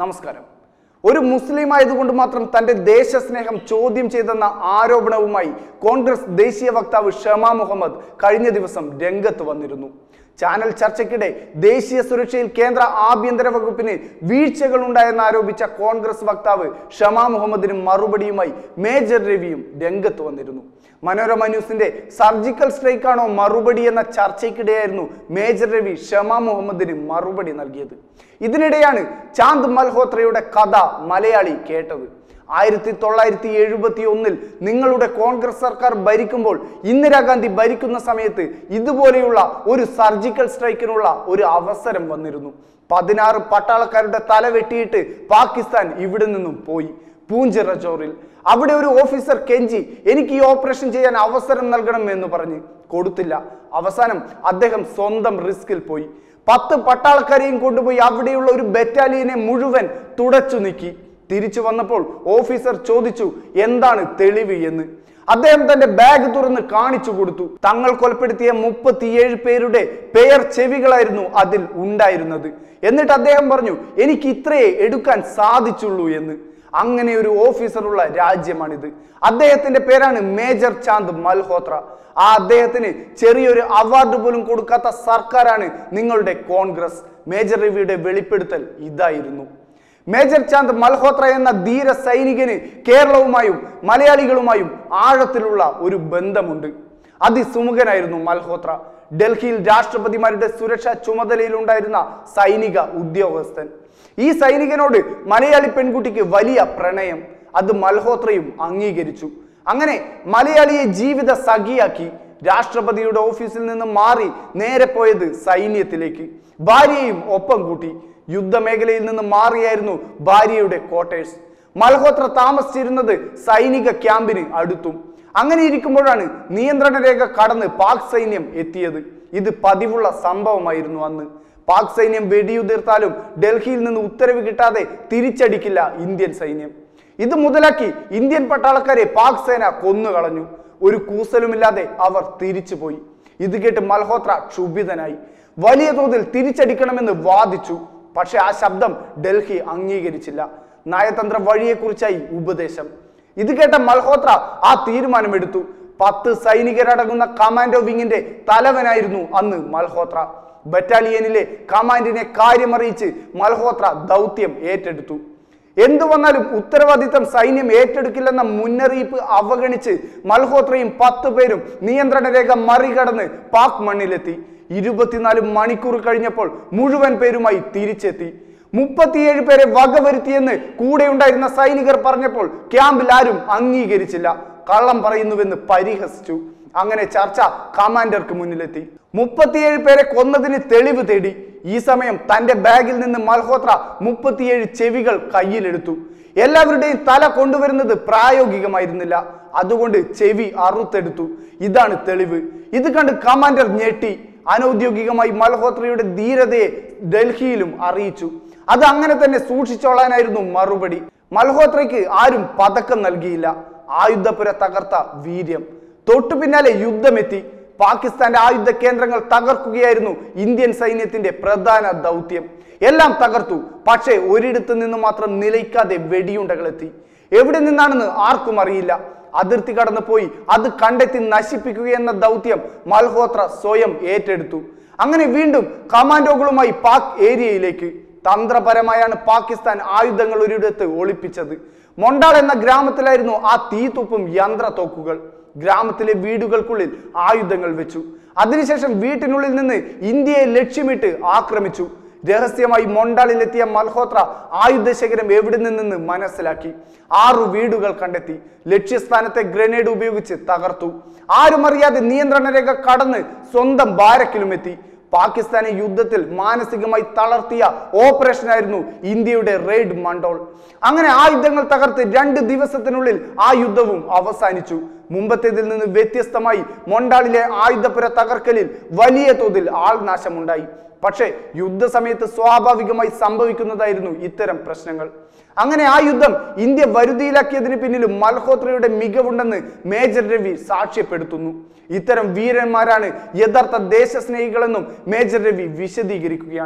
നമസ്കാരം ഒരു മുസ്ലിം ആയതുകൊണ്ട് മാത്രം തന്റെ ദേശസ്നേഹം ചോദ്യം ചെയ്തെന്ന ആരോപണവുമായി കോൺഗ്രസ് ദേശീയ വക്താവ് ഷമ മുഹമ്മദ് കഴിഞ്ഞ ദിവസം രംഗത്ത് വന്നിരുന്നു ചാനൽ ചർച്ചയ്ക്കിടെ ദേശീയ സുരക്ഷയിൽ കേന്ദ്ര ആഭ്യന്തര വകുപ്പിന് വീഴ്ചകൾ ഉണ്ടായെന്ന് ആരോപിച്ച കോൺഗ്രസ് വക്താവ് ഷമ മുഹമ്മദിന് മറുപടിയുമായി മേജർ രവിയും രംഗത്ത് വന്നിരുന്നു മനോരമ ന്യൂസിന്റെ സർജിക്കൽ സ്ട്രൈക്കാണോ മറുപടി എന്ന ചർച്ചയ്ക്കിടെയായിരുന്നു മേജർ രവി ഷമ മുഹമ്മദിന് മറുപടി നൽകിയത് ഇതിനിടെയാണ് ചാന്ദ് മൽഹോത്രയുടെ കഥ മലയാളി കേട്ടത് ആയിരത്തി തൊള്ളായിരത്തി എഴുപത്തി ഒന്നിൽ നിങ്ങളുടെ കോൺഗ്രസ് സർക്കാർ ഭരിക്കുമ്പോൾ ഇന്ദിരാഗാന്ധി ഭരിക്കുന്ന സമയത്ത് ഇതുപോലെയുള്ള ഒരു സർജിക്കൽ സ്ട്രൈക്കിനുള്ള ഒരു അവസരം വന്നിരുന്നു പതിനാറ് പട്ടാളക്കാരുടെ തല വെട്ടിയിട്ട് പാകിസ്ഥാൻ ഇവിടെ നിന്നും പോയി പൂഞ്ച് റജോറിൽ അവിടെ ഒരു ഓഫീസർ കെഞ്ചി എനിക്ക് ഈ ഓപ്പറേഷൻ ചെയ്യാൻ അവസരം നൽകണം എന്ന് പറഞ്ഞ് കൊടുത്തില്ല അവസാനം അദ്ദേഹം സ്വന്തം റിസ്കിൽ പോയി പത്ത് പട്ടാളക്കാരെയും കൊണ്ടുപോയി അവിടെയുള്ള ഒരു ബറ്റാലിയനെ മുഴുവൻ തുടച്ചു നീക്കി തിരിച്ചു വന്നപ്പോൾ ഓഫീസർ ചോദിച്ചു എന്താണ് തെളിവ് എന്ന് അദ്ദേഹം തന്റെ ബാഗ് തുറന്ന് കാണിച്ചു കൊടുത്തു തങ്ങൾ കൊലപ്പെടുത്തിയ മുപ്പത്തിയേഴ് പേരുടെ പേർ ചെവികളായിരുന്നു അതിൽ ഉണ്ടായിരുന്നത് എന്നിട്ട് അദ്ദേഹം പറഞ്ഞു എനിക്ക് ഇത്രയേ എടുക്കാൻ സാധിച്ചുള്ളൂ എന്ന് അങ്ങനെ ഒരു ഓഫീസറുള്ള രാജ്യമാണിത് അദ്ദേഹത്തിന്റെ പേരാണ് മേജർ ചാന്ദ് മൽഹോത്ര ആ അദ്ദേഹത്തിന് ചെറിയൊരു അവാർഡ് പോലും കൊടുക്കാത്ത സർക്കാരാണ് നിങ്ങളുടെ കോൺഗ്രസ് മേജർ രവിയുടെ വെളിപ്പെടുത്തൽ ഇതായിരുന്നു മേജർ ചാന്ദ് മൽഹോത്ര എന്ന ധീര സൈനികന് കേരളവുമായും മലയാളികളുമായും ആഴത്തിലുള്ള ഒരു ബന്ധമുണ്ട് അതിസുമുഖനായിരുന്നു മൽഹോത്ര ഡൽഹിയിൽ രാഷ്ട്രപതിമാരുടെ സുരക്ഷാ ചുമതലയിലുണ്ടായിരുന്ന സൈനിക ഉദ്യോഗസ്ഥൻ ഈ സൈനികനോട് മലയാളി പെൺകുട്ടിക്ക് വലിയ പ്രണയം അത് മൽഹോത്രയും അംഗീകരിച്ചു അങ്ങനെ മലയാളിയെ ജീവിത സഖിയാക്കി രാഷ്ട്രപതിയുടെ ഓഫീസിൽ നിന്ന് മാറി നേരെ പോയത് സൈന്യത്തിലേക്ക് ഭാര്യയെയും ഒപ്പം കൂട്ടി യുദ്ധമേഖലയിൽ നിന്ന് മാറിയായിരുന്നു ഭാര്യയുടെ ക്വാർട്ടേഴ്സ് മൽഹോത്ര താമസിച്ചിരുന്നത് സൈനിക ക്യാമ്പിന് അടുത്തും അങ്ങനെ ഇരിക്കുമ്പോഴാണ് നിയന്ത്രണ രേഖ കടന്ന് പാക് സൈന്യം എത്തിയത് ഇത് പതിവുള്ള സംഭവമായിരുന്നു അന്ന് പാക് സൈന്യം വെടിയുതിർത്താലും ഡൽഹിയിൽ നിന്ന് ഉത്തരവ് കിട്ടാതെ തിരിച്ചടിക്കില്ല ഇന്ത്യൻ സൈന്യം ഇത് മുതലാക്കി ഇന്ത്യൻ പട്ടാളക്കാരെ പാക് സേന കൊന്നുകളഞ്ഞു ഒരു കൂസലുമില്ലാതെ അവർ തിരിച്ചുപോയി ഇത് കേട്ട് മൽഹോത്ര ക്ഷുഭിതനായി വലിയ തോതിൽ തിരിച്ചടിക്കണമെന്ന് വാദിച്ചു പക്ഷെ ആ ശബ്ദം ഡൽഹി അംഗീകരിച്ചില്ല നയതന്ത്ര വഴിയെക്കുറിച്ചായി ഉപദേശം ഇത് കേട്ട മൽഹോത്ര ആ തീരുമാനമെടുത്തു പത്ത് സൈനികരടങ്ങുന്ന കമാൻഡോ വിങ്ങിന്റെ തലവനായിരുന്നു അന്ന് മൽഹോത്ര ബറ്റാലിയനിലെ കമാൻഡിനെ കാര്യമറിയിച്ച് മൽഹോത്ര ദൗത്യം ഏറ്റെടുത്തു എന്തു വന്നാലും ഉത്തരവാദിത്തം സൈന്യം ഏറ്റെടുക്കില്ലെന്ന മുന്നറിയിപ്പ് അവഗണിച്ച് മൽഹോത്രയും പത്ത് പേരും നിയന്ത്രണ രേഖ മറികടന്ന് പാക് മണ്ണിലെത്തി ഇരുപത്തിനാല് മണിക്കൂർ കഴിഞ്ഞപ്പോൾ മുഴുവൻ പേരുമായി തിരിച്ചെത്തി മുപ്പത്തിയേഴ് പേരെ വകവരുത്തിയെന്ന് കൂടെയുണ്ടായിരുന്ന സൈനികർ പറഞ്ഞപ്പോൾ ക്യാമ്പിൽ ആരും അംഗീകരിച്ചില്ല കള്ളം പറയുന്നുവെന്ന് പരിഹസിച്ചു അങ്ങനെ ചർച്ച കമാൻഡർക്ക് മുന്നിലെത്തി മുപ്പത്തിയേഴ് പേരെ കൊന്നതിന് തെളിവ് തേടി ഈ സമയം തന്റെ ബാഗിൽ നിന്ന് മൽഹോത്ര മുപ്പത്തിയേഴ് ചെവികൾ കയ്യിലെടുത്തു എല്ലാവരുടെയും തല കൊണ്ടുവരുന്നത് പ്രായോഗികമായിരുന്നില്ല അതുകൊണ്ട് ചെവി അറുത്തെടുത്തു ഇതാണ് തെളിവ് ഇത് കണ്ട് കമാൻഡർ ഞെട്ടി അനൗദ്യോഗികമായി മൽഹോത്രയുടെ ധീരതയെ ഡൽഹിയിലും അറിയിച്ചു അത് അങ്ങനെ തന്നെ സൂക്ഷിച്ചോളാനായിരുന്നു മറുപടി മൽഹോത്രയ്ക്ക് ആരും പതക്കം നൽകിയില്ല ആയുധപുര തകർത്ത വീര്യം തൊട്ടു പിന്നാലെ യുദ്ധമെത്തി പാകിസ്ഥാന്റെ ആയുധ കേന്ദ്രങ്ങൾ തകർക്കുകയായിരുന്നു ഇന്ത്യൻ സൈന്യത്തിന്റെ പ്രധാന ദൗത്യം എല്ലാം തകർത്തു പക്ഷേ ഒരിടത്ത് നിന്ന് മാത്രം നിലയ്ക്കാതെ വെടിയുണ്ടകളെത്തി എവിടെ നിന്നാണെന്ന് ആർക്കും അറിയില്ല അതിർത്തി കടന്നു പോയി അത് കണ്ടെത്തി നശിപ്പിക്കുക എന്ന ദൗത്യം മൽഹോത്ര സ്വയം ഏറ്റെടുത്തു അങ്ങനെ വീണ്ടും കമാൻഡോകളുമായി പാക് ഏരിയയിലേക്ക് തന്ത്രപരമായാണ് പാകിസ്ഥാൻ ആയുധങ്ങൾ ഒരിടത്ത് ഒളിപ്പിച്ചത് മൊണ്ടാൾ എന്ന ഗ്രാമത്തിലായിരുന്നു ആ തീത്തുപ്പും യന്ത്രത്തോക്കുകൾ ഗ്രാമത്തിലെ വീടുകൾക്കുള്ളിൽ ആയുധങ്ങൾ വെച്ചു അതിനുശേഷം വീട്ടിനുള്ളിൽ നിന്ന് ഇന്ത്യയെ ലക്ഷ്യമിട്ട് ആക്രമിച്ചു രഹസ്യമായി മൊണ്ടാളിലെത്തിയ മൽഹോത്ര ആയുധശേഖരം എവിടെ നിന്നെന്ന് മനസ്സിലാക്കി ആറു വീടുകൾ കണ്ടെത്തി ലക്ഷ്യസ്ഥാനത്തെ ഗ്രനേഡ് ഉപയോഗിച്ച് തകർത്തു ആരും അറിയാതെ നിയന്ത്രണ രേഖ കടന്ന് സ്വന്തം ബാരക്കിലും എത്തി പാകിസ്ഥാനെ യുദ്ധത്തിൽ മാനസികമായി തളർത്തിയ ഓപ്പറേഷനായിരുന്നു ഇന്ത്യയുടെ റെയ്ഡ് മണ്ടോൾ അങ്ങനെ ആയുധങ്ങൾ തകർത്ത് രണ്ട് ദിവസത്തിനുള്ളിൽ ആ യുദ്ധവും അവസാനിച്ചു മുമ്പത്തേതിൽ നിന്ന് വ്യത്യസ്തമായി മൊണ്ടാളിലെ ആയുധപുര തകർക്കലിൽ വലിയ തോതിൽ ആൾനാശമുണ്ടായി പക്ഷേ യുദ്ധസമയത്ത് സ്വാഭാവികമായി സംഭവിക്കുന്നതായിരുന്നു ഇത്തരം പ്രശ്നങ്ങൾ അങ്ങനെ ആ യുദ്ധം ഇന്ത്യ വരുതിയിലാക്കിയതിന് പിന്നിലും മൽഹോത്രയുടെ മികവുണ്ടെന്ന് മേജർ രവി സാക്ഷ്യപ്പെടുത്തുന്നു ഇത്തരം വീരന്മാരാണ് യഥാർത്ഥ ദേശസ്നേഹികളെന്നും മേജർ രവി വിശദീകരിക്കുകയാണ്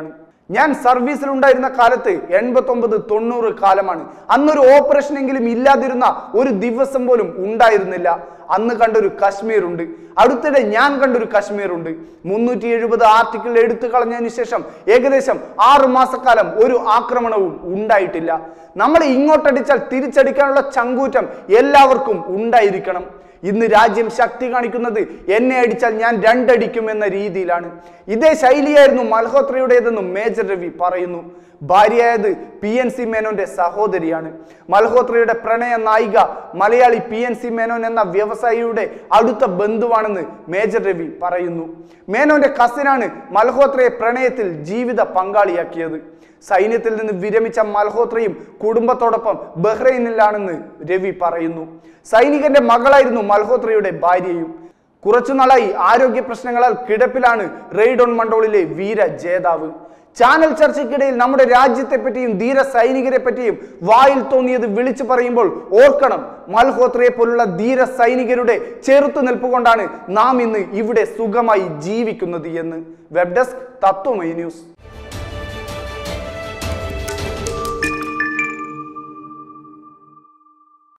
ഞാൻ സർവീസിലുണ്ടായിരുന്ന കാലത്ത് എൺപത്തൊമ്പത് തൊണ്ണൂറ് കാലമാണ് അന്നൊരു ഓപ്പറേഷൻ എങ്കിലും ഇല്ലാതിരുന്ന ഒരു ദിവസം പോലും ഉണ്ടായിരുന്നില്ല അന്ന് കണ്ടൊരു കശ്മീർ ഉണ്ട് അടുത്തിടെ ഞാൻ കണ്ടൊരു കശ്മീർ ഉണ്ട് മുന്നൂറ്റി എഴുപത് ആർട്ടിക്കിൾ എടുത്തു കളഞ്ഞതിന് ശേഷം ഏകദേശം ആറു മാസക്കാലം ഒരു ആക്രമണവും ഉണ്ടായിട്ടില്ല നമ്മൾ ഇങ്ങോട്ടടിച്ചാൽ തിരിച്ചടിക്കാനുള്ള ചങ്കൂറ്റം എല്ലാവർക്കും ഉണ്ടായിരിക്കണം ഇന്ന് രാജ്യം ശക്തി കാണിക്കുന്നത് എന്നെ അടിച്ചാൽ ഞാൻ രണ്ടടിക്കും എന്ന രീതിയിലാണ് ഇതേ ശൈലിയായിരുന്നു മൽഹോത്രയുടേതെന്നും മേജർ രവി പറയുന്നു ഭാര്യയായത് പി എൻ സി മേനോന്റെ സഹോദരിയാണ് മൽഹോത്രയുടെ പ്രണയ നായിക മലയാളി പി എൻ സി മേനോൻ എന്ന വ്യവസായിയുടെ അടുത്ത ബന്ധുവാണെന്ന് മേജർ രവി പറയുന്നു മേനോന്റെ കസിനാണ് മൽഹോത്രയെ പ്രണയത്തിൽ ജീവിത പങ്കാളിയാക്കിയത് സൈന്യത്തിൽ നിന്ന് വിരമിച്ച മൽഹോത്രയും കുടുംബത്തോടൊപ്പം ബഹ്റൈനിലാണെന്ന് രവി പറയുന്നു സൈനികന്റെ മകളായിരുന്നു മൽഹോത്രയുടെ ഭാര്യയും കുറച്ചുനാളായി ആരോഗ്യ പ്രശ്നങ്ങളാൽ കിടപ്പിലാണ് റെയ്ഡോൺ മണ്ടോളിലെ വീര ജേതാവ് ചാനൽ ചർച്ചയ്ക്കിടയിൽ നമ്മുടെ രാജ്യത്തെ പറ്റിയും ധീര സൈനികരെ പറ്റിയും വായിൽ തോന്നിയത് വിളിച്ചു പറയുമ്പോൾ ഓർക്കണം മൽഹോത്രയെ പോലുള്ള ധീര സൈനികരുടെ ചെറുത്തുനിൽപ്പ് കൊണ്ടാണ് നാം ഇന്ന് ഇവിടെ സുഖമായി ജീവിക്കുന്നത് എന്ന് വെബ് ഡെസ്ക് തത്വമൈ ന്യൂസ്